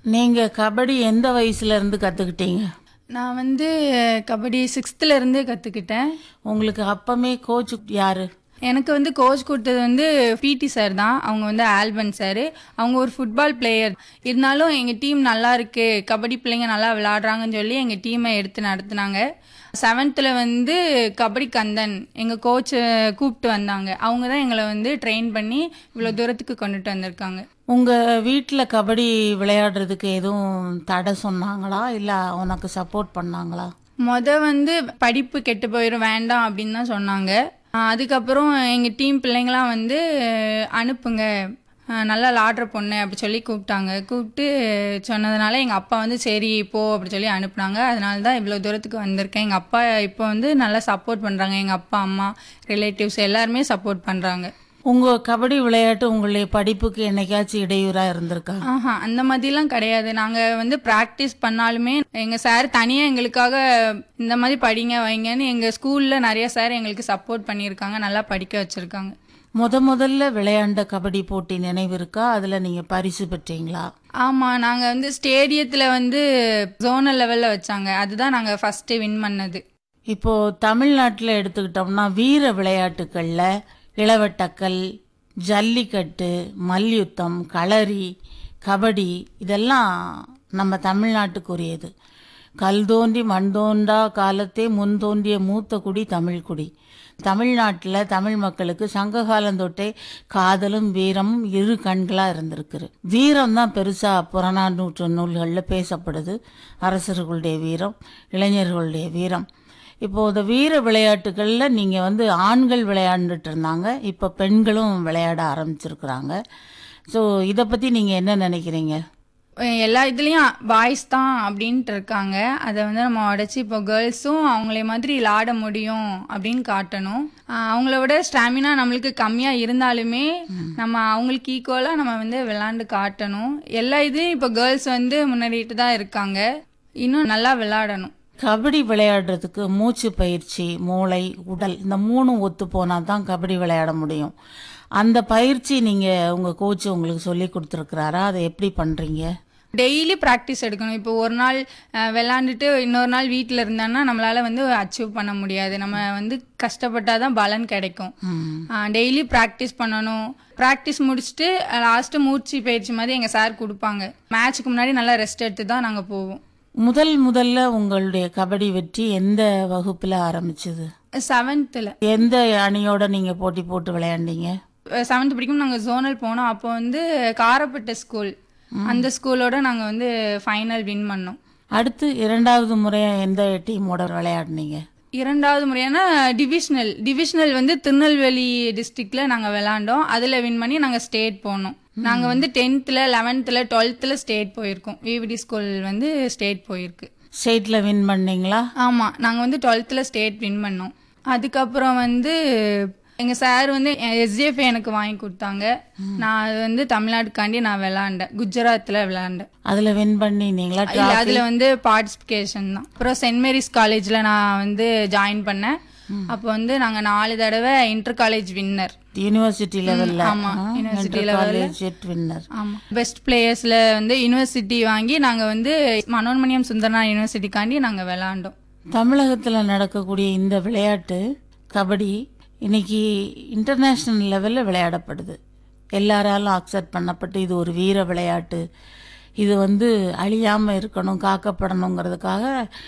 நீங்க கபடி எந்த வயசுல இருந்து கத்துக்கிட்டீங்க நான் வந்து கபடி சிக்ஸ்த்துல இருந்தே கத்துக்கிட்டேன் உங்களுக்கு அப்பமே கோச் யாரு எனக்கு வந்து கோச் கொடுத்தது வந்து பிடி சார் தான் அவங்க வந்து ஆல்பன் சார் அவங்க ஒரு ஃபுட்பால் பிளேயர் இருந்தாலும் எங்கள் டீம் நல்லா இருக்கு கபடி பிள்ளைங்க நல்லா விளையாடுறாங்கன்னு சொல்லி எங்கள் டீமை எடுத்து நடத்துனாங்க செவன்த்தில் வந்து கபடி கந்தன் எங்கள் கோச் கூப்பிட்டு வந்தாங்க அவங்க தான் எங்களை வந்து ட்ரெயின் பண்ணி இவ்வளோ தூரத்துக்கு கொண்டுட்டு வந்திருக்காங்க உங்க வீட்ல கபடி விளையாடுறதுக்கு எதுவும் தடை சொன்னாங்களா இல்ல உனக்கு சப்போர்ட் பண்ணாங்களா மொத வந்து படிப்பு கெட்டு போயிடும் வேண்டாம் அப்படின்னு தான் சொன்னாங்க ஆஹ் அதுக்கப்புறம் எங்கள் டீம் பிள்ளைங்களாம் வந்து அஹ், அனுப்புங்க அஹ், நல்லா விளாடுற பொண்ணு அப்படி சொல்லி கூப்பிட்டாங்க கூப்பிட்டு சொன்னதுனால எங்கள் அப்பா வந்து சரி போ அப்படி சொல்லி அனுப்புனாங்க அதனால தான் இவ்வளோ தூரத்துக்கு வந்திருக்கேன் எங்கள் அப்பா இப்போ வந்து நல்லா சப்போர்ட் பண்ணுறாங்க எங்கள் அப்பா அம்மா ரிலேட்டிவ்ஸ் எல்லாருமே சப்போர்ட் பண்ணுறாங்க உங்க கபடி விளையாட்டு உங்களுடைய படிப்புக்கு என்னைக்காச்சும் இடையூறா இருந்திருக்கா ஆஹா அந்த மாதிரிலாம் கிடையாது நாங்கள் வந்து ப்ராக்டிஸ் பண்ணாலுமே எங்கள் சார் தனியாக எங்களுக்காக இந்த மாதிரி படிங்க வைங்கன்னு எங்கள் ஸ்கூலில் நிறைய சார் எங்களுக்கு சப்போர்ட் பண்ணியிருக்காங்க நல்லா படிக்க வச்சுருக்காங்க முத முதல்ல விளையாண்ட கபடி போட்டி நினைவு இருக்கா அதுல நீங்க பரிசு பெற்றீங்களா ஆமாம் நாங்கள் வந்து ஸ்டேடியத்தில் வந்து ஜோனல் லெவலில் வச்சாங்க அதுதான் நாங்கள் ஃபஸ்ட்டு வின் பண்ணது இப்போ தமிழ்நாட்டில் எடுத்துக்கிட்டோம்னா வீர விளையாட்டுக்கள்ல இளவட்டக்கல் ஜல்லிக்கட்டு மல்யுத்தம் களரி கபடி இதெல்லாம் நம்ம தமிழ்நாட்டுக்குரியது கல் தோன்றி மண் தோன்றா காலத்தே முன் தோன்றிய மூத்த குடி தமிழ் குடி தமிழ்நாட்டில் தமிழ் மக்களுக்கு சங்க காலம் தொட்டே காதலும் வீரமும் இரு கண்களாக இருந்திருக்குது வீரம் தான் பெருசாக புறநானூற்று நூல்களில் பேசப்படுது அரசர்களுடைய வீரம் இளைஞர்களுடைய வீரம் இப்போ இந்த வீர விளையாட்டுகளில் நீங்கள் வந்து ஆண்கள் விளையாண்டுட்டு இருந்தாங்க இப்போ பெண்களும் விளையாட ஆரம்பிச்சிருக்கிறாங்க ஸோ இதை பற்றி நீங்கள் என்ன நினைக்கிறீங்க எல்லா இதுலேயும் பாய்ஸ் தான் அப்படின்ட்டு இருக்காங்க அதை வந்து நம்ம உடச்சி இப்போ கேர்ள்ஸும் அவங்களே மாதிரி விளாட முடியும் அப்படின்னு காட்டணும் ஆஹ் அவங்கள விட ஸ்டாமினா நம்மளுக்கு கம்மியாக இருந்தாலுமே நம்ம அவங்களுக்கு ஈக்குவலாக நம்ம வந்து விளாண்டு காட்டணும் எல்லா இதுலேயும் இப்போ கேர்ள்ஸ் வந்து முன்னேறிட்டு தான் இருக்காங்க இன்னும் நல்லா விளாடணும் கபடி விளையாடுறதுக்கு மூச்சு பயிற்சி மூளை உடல் இந்த மூணும் ஒத்து போனால் தான் கபடி விளையாட முடியும் அந்த பயிற்சி நீங்கள் உங்கள் கோச் உங்களுக்கு சொல்லி கொடுத்துருக்குறாரா அதை எப்படி பண்ணுறீங்க டெய்லி ப்ராக்டிஸ் எடுக்கணும் இப்போ ஒரு நாள் அஹ், விளாண்டுட்டு இன்னொரு நாள் வீட்டில் இருந்தோன்னா நம்மளால வந்து அச்சீவ் பண்ண முடியாது நம்ம வந்து கஷ்டப்பட்டாதான் தான் பலன் கிடைக்கும் டெய்லி ப்ராக்டிஸ் பண்ணணும் ப்ராக்டிஸ் முடிச்சுட்டு லாஸ்ட்டு மூச்சு பயிற்சி மாதிரி எங்கள் சார் கொடுப்பாங்க மேட்ச்சுக்கு முன்னாடி நல்லா ரெஸ்ட் எடுத்து தான் நாங்கள் போவோம் முதல் முதல்ல உங்களுடைய கபடி வெற்றி எந்த வகுப்பில் ஆரம்பிச்சது செவன்த்தில் எந்த அணியோட நீங்கள் போட்டி போட்டு விளையாண்டீங்க செவன்த் படிக்கும் நாங்கள் ஜோனல் போனோம் அப்போ வந்து காரப்பட்ட ஸ்கூல் அந்த ஸ்கூலோட நாங்கள் வந்து ஃபைனல் வின் பண்ணோம் அடுத்து இரண்டாவது முறையாக எந்த டீமோட விளையாடுனீங்க இரண்டாவது முறையான டிவிஷனல் டிவிஷனல் வந்து திருநெல்வேலி டிஸ்ட்ரிக்ட்ல நாங்க விளாண்டோம் அதுல வின் பண்ணி நாங்க ஸ்டேட் போனோம் நாங்க வந்து டென்த்ல லெவன்த்ல டுவெல்த்ல ஸ்டேட் போயிருக்கோம் விவிடி ஸ்கூல் வந்து ஸ்டேட் போயிருக்கு ஸ்டேட்டில் வின் பண்ணீங்களா ஆமா நாங்க வந்து டுவெல்த்ல ஸ்டேட் வின் பண்ணோம் அதுக்கப்புறம் வந்து எங்க சார் வந்து எஸ்ஜிஎஃப் எனக்கு வாங்கி கொடுத்தாங்க நான் அது வந்து தமிழ்நாட்டுக்காண்டி நான் விளாண்டேன் குஜராத்ல விளாண்டேன் அதில் வின் பண்ணினீங்களா இல்ல அதுல வந்து பார்ட்டிசிபேஷன் தான் அப்புறம் சென்ட் மேரிஸ் காலேஜ்ல நான் வந்து ஜாயின் பண்ணேன் அப்போ வந்து நாங்க நாலு தடவை இன்டர் காலேஜ் வின்னர் யூனிவர்சிட்டி லெவலில் ஆமா, university level ல. காலேஜ் வின்னர் ஆமா பெஸ்ட் பிளேயர்ஸ்ல வந்து யூனிவர்சிட்டி வாங்கி நாங்க வந்து மனோன்மணியம் சுந்தரனா யூனிவர்சிட்டிக்காண்டி நாங்க விளாண்டோம் தமிழகத்தில் நடக்கக்கூடிய இந்த விளையாட்டு கபடி இன்னைக்கு இன்டர்நேஷ்னல் லெவலில் விளையாடப்படுது எல்லாராலும் அக்செப்ட் பண்ணப்பட்டு இது ஒரு வீர விளையாட்டு இது வந்து அழியாமல் இருக்கணும் காக்கப்படணுங்கிறதுக்காக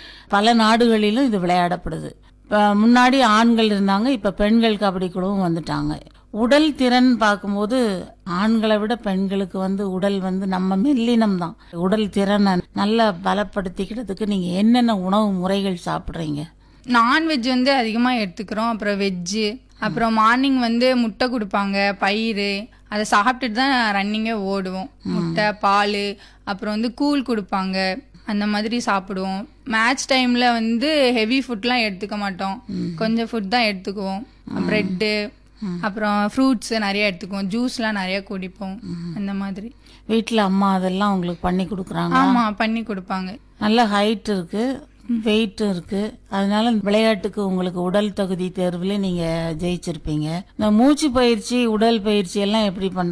பல நாடுகளிலும் இது விளையாடப்படுது இப்போ முன்னாடி ஆண்கள் இருந்தாங்க இப்போ பெண்கள் கபடி குழுவும் வந்துட்டாங்க உடல் திறன் பார்க்கும்போது ஆண்களை விட பெண்களுக்கு வந்து உடல் வந்து நம்ம மெல்லினம் தான் உடல் திறனை நல்லா பலப்படுத்திக்கிறதுக்கு நீங்கள் என்னென்ன உணவு முறைகள் சாப்பிட்றீங்க நான்வெஜ் வந்து அதிகமா எடுத்துக்கிறோம் அப்புறம் வெஜ்ஜு அப்புறம் மார்னிங் வந்து முட்டை கொடுப்பாங்க பயிறு அதை சாப்பிட்டுட்டு தான் ரன்னிங்கே ஓடுவோம் முட்டை பால் அப்புறம் வந்து கூழ் கொடுப்பாங்க அந்த மாதிரி சாப்பிடுவோம் மேட்ச் டைம்ல வந்து ஹெவி ஃபுட்லாம் எடுத்துக்க மாட்டோம் கொஞ்சம் ஃபுட் தான் எடுத்துக்குவோம் ப்ரெட்டு அப்புறம் ஃப்ரூட்ஸ் நிறைய எடுத்துக்குவோம் ஜூஸ்லாம் நிறைய குடிப்போம் அந்த மாதிரி வீட்டில் அம்மா அதெல்லாம் உங்களுக்கு பண்ணி கொடுக்குறாங்க ஆமா பண்ணி கொடுப்பாங்க நல்ல ஹைட் இருக்கு வெயிட்டும் இருக்கு அதனால விளையாட்டுக்கு உங்களுக்கு உடல் தகுதி தேர்வுல நீங்க ஜெயிச்சிருப்பீங்க இந்த மூச்சு பயிற்சி உடல் பயிற்சி எல்லாம் எப்படி பண்றீங்க